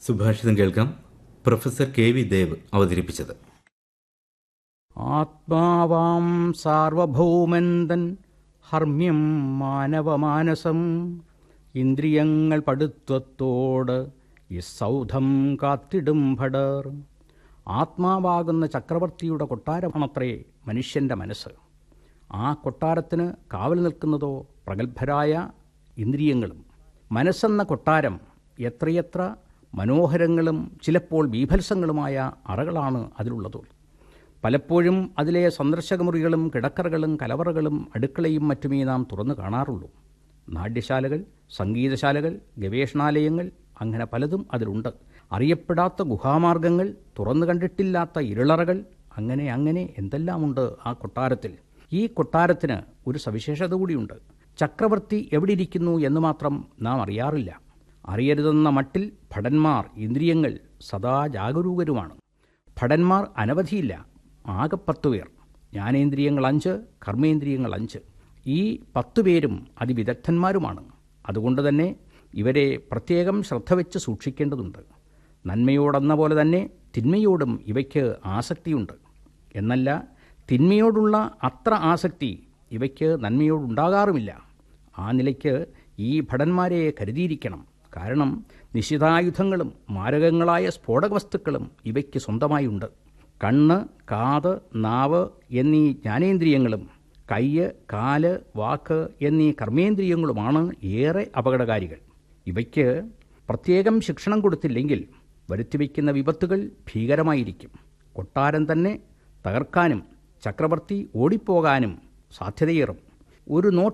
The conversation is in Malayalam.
സുഭാഷിതം കേൾക്കാം പ്രൊഫസർ കെ വി ദേവ് അവതരിപ്പിച്ചത് ആത്മാവാം സാർവഭൗമന്തൻ ഹർമ്മ്യം മാനവമാനസം ഇന്ദ്രിയങ്ങൾ പടുത്വത്തോട് ഇസൗധം കാത്തിടും ഭടർ ആത്മാവാകുന്ന ചക്രവർത്തിയുടെ കൊട്ടാരമാണത്രേ മനുഷ്യൻ്റെ മനസ്സ് ആ കൊട്ടാരത്തിന് കാവൽ നിൽക്കുന്നതോ പ്രഗത്ഭരായ ഇന്ദ്രിയങ്ങളും മനസ്സെന്ന കൊട്ടാരം എത്രയെത്ര മനോഹരങ്ങളും ചിലപ്പോൾ ബീഭത്സങ്ങളുമായ അറകളാണ് അതിലുള്ളത് പലപ്പോഴും അതിലെ സന്ദർശകമുറികളും കിടക്കറകളും കലവറകളും അടുക്കളയും മറ്റുമേ നാം തുറന്നു കാണാറുള്ളൂ നാട്യശാലകൾ സംഗീതശാലകൾ ഗവേഷണാലയങ്ങൾ അങ്ങനെ പലതും അതിലുണ്ട് അറിയപ്പെടാത്ത ഗുഹാമാർഗങ്ങൾ തുറന്നു കണ്ടിട്ടില്ലാത്ത ഇരുളറകൾ അങ്ങനെ അങ്ങനെ എന്തെല്ലാമുണ്ട് ആ കൊട്ടാരത്തിൽ ഈ കൊട്ടാരത്തിന് ഒരു സവിശേഷത കൂടിയുണ്ട് ചക്രവർത്തി എവിടെ ഇരിക്കുന്നു എന്ന് മാത്രം നാം അറിയാറില്ല അറിയരുതെന്ന മട്ടിൽ ഭടന്മാർ ഇന്ദ്രിയങ്ങൾ സദാ ജാഗരൂകരുമാണ് ഭടന്മാർ അനവധിയില്ല ആകെ പത്തു പേർ ജ്ഞാനേന്ദ്രിയങ്ങൾ അഞ്ച് കർമ്മേന്ദ്രിയങ്ങൾ അഞ്ച് ഈ പത്തു പേരും അതിവിദഗ്ധന്മാരുമാണ് അതുകൊണ്ട് തന്നെ ഇവരെ പ്രത്യേകം ശ്രദ്ധ വെച്ച് സൂക്ഷിക്കേണ്ടതുണ്ട് നന്മയോടെന്ന പോലെ തന്നെ തിന്മയോടും ഇവയ്ക്ക് ആസക്തിയുണ്ട് എന്നല്ല തിന്മയോടുള്ള അത്ര ആസക്തി ഇവയ്ക്ക് നന്മയോടുണ്ടാകാറുമില്ല ആ നിലയ്ക്ക് ഈ ഭടന്മാരെ കരുതിയിരിക്കണം കാരണം നിശിതായുധങ്ങളും മാരകങ്ങളായ സ്ഫോടക വസ്തുക്കളും ഇവയ്ക്ക് സ്വന്തമായുണ്ട് കണ്ണ് കാത് നാവ് എന്നീ ജ്ഞാനേന്ദ്രിയങ്ങളും കയ്യ് കാല് വാക്ക് എന്നീ കർമ്മേന്ദ്രിയങ്ങളുമാണ് ഏറെ അപകടകാരികൾ ഇവയ്ക്ക് പ്രത്യേകം ശിക്ഷണം കൊടുത്തില്ലെങ്കിൽ വരുത്തിവെക്കുന്ന വിപത്തുകൾ ഭീകരമായിരിക്കും കൊട്ടാരം തന്നെ തകർക്കാനും ചക്രവർത്തി ഓടിപ്പോകാനും സാധ്യതയേറും ഒരു നോട്ട